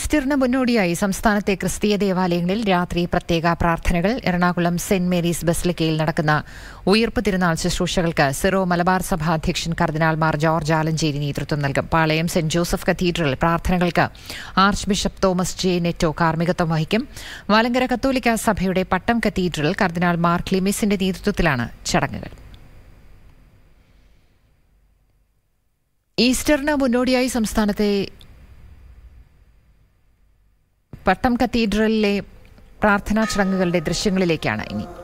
ഈസ്റ്ററിന് മുന്നോടിയായി സംസ്ഥാനത്തെ ക്രിസ്തീയ ദേവാലയങ്ങളിൽ രാത്രി പ്രത്യേക പ്രാർത്ഥനകൾ എറണാകുളം സെന്റ് മേരീസ് ബസ്ലിക്കയിൽ നടക്കുന്ന ഉയർപ്പ് തിരുനാൾ ശുശ്രൂഷകൾക്ക് സിറോ മലബാർ സഭ അധ്യക്ഷൻ കർദിനാൾ മാർ ജോർജ് ആലഞ്ചേരി നേതൃത്വം നൽകും പാളയം സെന്റ് ജോസഫ് കത്തീഡ്രൽ പ്രാർത്ഥനകൾക്ക് archbishop Thomas J Netto കാർമ്മികത്വം വഹിക്കും വാലങ്കര കത്തോലിക്ക സഭയുടെ പട്ടം കത്തീഡ്രൽ കർദിനാൾ മാർ ക്ലിമിസിന്റെ നേതൃത്വത്തിലാണ് ചടങ്ങുകൾ ഈസ്റ്ററിന് മുന്നോടിയായി സംസ്ഥാനത്തെ പട്ടം കത്തീഡ്രലിലെ പ്രാർത്ഥനാ ചടങ്ങുകളുടെ ദൃശ്യങ്ങളിലേക്കാണ് ഇനി